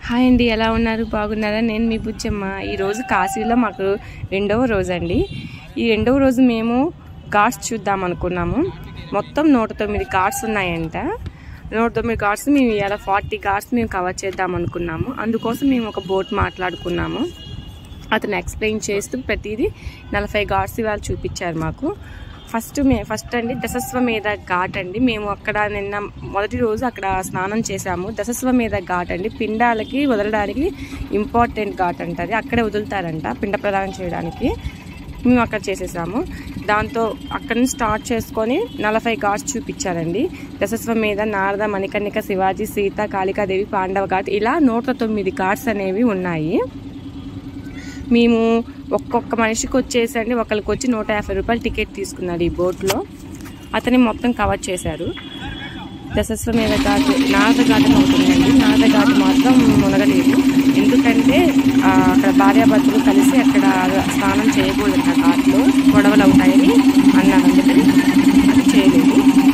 Hi అండి ఎలా ఉన్నారు బాగున్నారా నేను మీ బుజ్జమ్మ ఈరోజు కాశీలో మాకు రెండవ రోజు అండి ఈ రెండవ రోజు మేము ఘాట్స్ చూద్దాం అనుకున్నాము మొత్తం నూట తొమ్మిది ఘాట్స్ ఉన్నాయంట నూట తొమ్మిది ఘాట్స్ మేము ఇలా ఫార్టీ ఘాట్స్ మేము కవర్ చేద్దాం అనుకున్నాము అందుకోసం మేము ఒక బోట్ మాట్లాడుకున్నాము అతను ఎక్స్ప్లెయిన్ చేస్తూ ప్రతిదీ నలభై ఘాట్స్ ఇవాళ చూపించారు మాకు ఫస్ట్ మే ఫస్ట్ అండి దశస్వమేధ ఘాట్ అండి మేము అక్కడ నిన్న మొదటి రోజు అక్కడ స్నానం చేశాము దశస్వమేధ ఘాట్ అండి పిండాలకి వదలడానికి ఇంపార్టెంట్ ఘాట్ అంట అది అక్కడే వదులుతారంట పిండ ప్రదానం చేయడానికి మేము అక్కడ చేసేసాము దాంతో అక్కడ నుంచి స్టార్ట్ చేసుకొని నలభై ఘాట్స్ చూపించారండి దశస్వమేధ నారద మణికర్ణిక శివాజీ సీత కాళికాదేవి పాండవ ఘాట్ ఇలా నూట తొమ్మిది ఘాట్స్ అనేవి ఉన్నాయి మేము ఒక్కొక్క మనిషికి వచ్చేసండి ఒకరికి వచ్చి నూట యాభై రూపాయలు టికెట్ తీసుకున్నాడు ఈ బోట్లో అతని మొత్తం కవర్ చేశారు దశస్వమేధ ఘాట్ నారద ఘాట్ అని ఒకటి ఉందండి నారద ఘాట్ మాత్రం మునగలేదు ఎందుకంటే ఆ, అక్కడ భార్యాభర్తలు కలిసి అక్కడ స్నానం చేయకూడదు ఆ ఘాట్లో గొడవలు అవుతాయని అన్నారు అందుకని అది చేయలేదు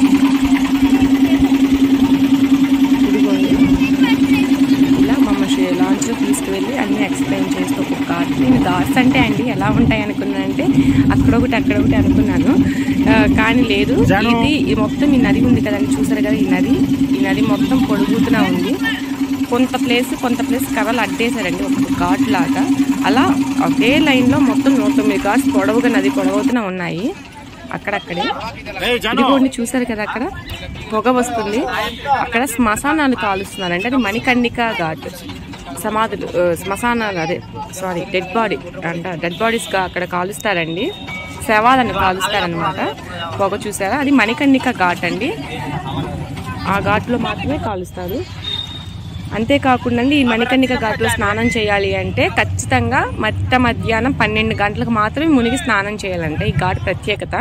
ఇదిగోండి ఇలా మమ్మల్ని లాంచ్లో తీసుకువెళ్ళి అన్ని ఎక్స్ప్లెయిన్ చేస్తూ ఒక ఘాట్ నేను ఘాట్స్ అంటే అండి ఎలా ఉంటాయి అనుకున్నానంటే అక్కడ ఒకటి అక్కడ ఒకటి అనుకున్నాను ఆ, కానీ లేదు ఇది ఈ మొత్తం ఈ నది ఉంది కదండి చూసారు కదా ఈ నది ఈ నది మొత్తం పొడుగుతున్నా ఉంది కొంత ప్లేస్ కొంత ప్లేస్ కర్రలు అడ్డేశారండి ఒక ఘాట్ లాగా అలా ఒకే లైన్లో మొత్తం నూట తొమ్మిది ఘాట్స్ పొడవుగా నది పొడవుతున్నా ఉన్నాయి అక్కడక్కడే ఇదిగోండి చూసారు కదా అక్కడ పొగ వస్తుంది అక్కడ శ్మశానాలు కాలుస్తున్నారంటే అది మణికర్ణిక ఘాట్ సమాధులు ఆ, శ్మశానాలు అదే సారీ డెడ్ బాడీ అంట డెడ్ బాడీస్ అక్కడ కాలుస్తారండి శవాలను కాలుస్తారనమాట పొగ చూసారా అది మణికర్ణిక ఘాట్ అండి ఆ ఘాట్లో మాత్రమే కాలుస్తారు అంతేకాకుండా ఈ మణికర్ణిక ఘాట్లో స్నానం చేయాలి అంటే ఖచ్చితంగా మట్ట మధ్యాహ్నం పన్నెండు గంటలకు మాత్రమే మునిగి స్నానం చేయాలంటే ఈ ఘాట్ ప్రత్యేకత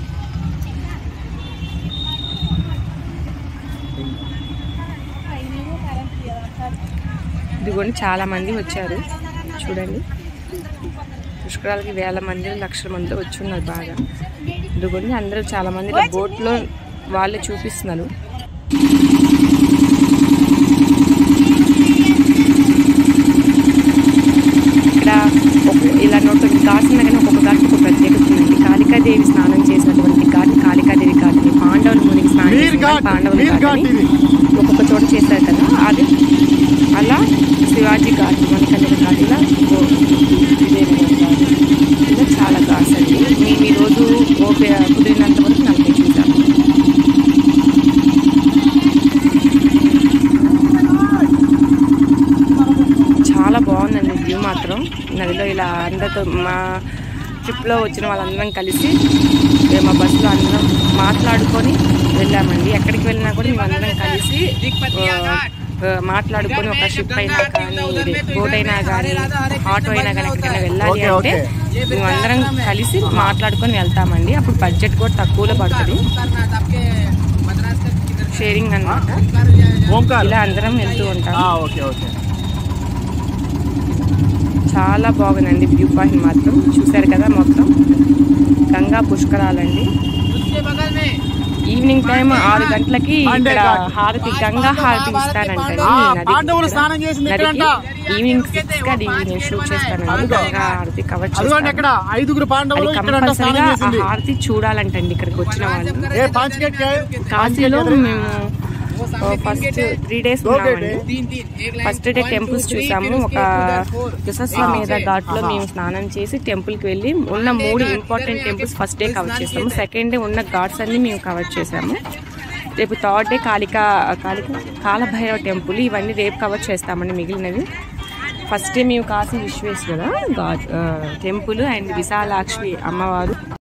ఇదిగోండి చాలా మంది వచ్చారు చూడండి పుష్కరాలకి వేల మంది లక్షల మంది వచ్చి ఉన్నారు బాగా ఇదిగోండి అందరూ చాలా మంది ఇలా బోట్లో వాళ్ళే చూపిస్తున్నారు ఇక్కడ ఒక- ఇలా నూట ఘాట్స్ ఉన్నాయి కానీ ఒక్కొక్క ఘాట్ ఒక ప్రత్యేకత ఉందండి కాళికాదేవి స్నానం చేసినటువంటి ఘాట్ కాళికాదేవి ఘాట్ని పాండవులు మునిగి స్నానం చేసిన పాండవుల ఘాట్ని ఒక్కొక్క చోట చేశారు కదా అది అలా శివాజీ ఘాట్ మనకన్నా ఘాట్ ఇలా ఓ- విజయనగరం ఘాట్ ఇలా చాలా ఘాట్స్ అండి మేము ఈరోజు ఓకే కుదిరినంత వరకు నలభై చూసాము చాలా బాగుందండి వ్యూ మాత్రం నదిలో ఇలా అందరితో మా ట్రిప్లో వచ్చిన వాళ్ళందరం కలిసి మేము మా బస్సులో అందరం మాట్లాడుకొని వెళ్ళామండి ఎక్కడికి వెళ్ళినా కూడా మేము అందరం కలిసి ఆ, ఆ, మాట్లాడుకొని ఒక షిప్ అయినా కానీ ఇది బోట్ అయినా కానీ ఆటో అయినా కానీ ఎక్కడికైనా వెళ్ళాలి అంటే మేము అందరం కలిసి మాట్లాడుకొని వెళ్తామండి అప్పుడు బడ్జెట్ కూడా తక్కువలో పడుతుంది షేరింగ్ అన్నమాట ఓంకార్ ఇలా అందరం వెళ్తూ ఉంటాం ఓకే ఓకే చాలా బాగుందండి వ్యూ పాయింట్ మాత్రం చూశారు కదా మొత్తం గంగా పుష్కరాలండి ఈవినింగ్ టైం ఆరు గంటలకి ఇక్కడ హారతి గంగా హారతి ఇస్తానంటండి ఈ నదికి పాండవులు ఇక్కడ. స్నానం చేసింది నదికి ఎక్కడంట? ఈవినింగ్ సిక్స్ కి అది నేను షూట్ చేస్తానండి గంగా హారతి కవర్ అదిగోండి చేస్తాను ఎక్కడ ఐదుగురు అది పాండవులు ఇక్కడ కంపల్సరిగా స్నానం ఆ చేసింది హారతి చూడాలంటండి ఇక్కడికి వచ్చిన వాళ్ళు ఏ పాంచగట్ కాశీలో మేము ఫస్ట్ త్రీ డేస్ ఉన్నామండి ఫస్ట్ డే టెంపుల్స్ చూసాము ఒక యశస్వమేధ ఘాట్ లో మేము స్నానం చేసి టెంపుల్ కి వెళ్ళి ఉన్న మూడు important temples first day cover చేసాము సెకండ్ డే ఉన్న ఘాట్స్ అన్ని మేము కవర్ చేసాము రేపు third day Kalika Kalika Kalabhairava temple ఇవన్నీ రేపు కవర్ చేస్తామండి మిగిలినవి ఫస్ట్ డే మేము కాశీ విశ్వేశ్వర ఘాట్ టెంపుల్ అండ్ విశాలాక్షి అమ్మవారు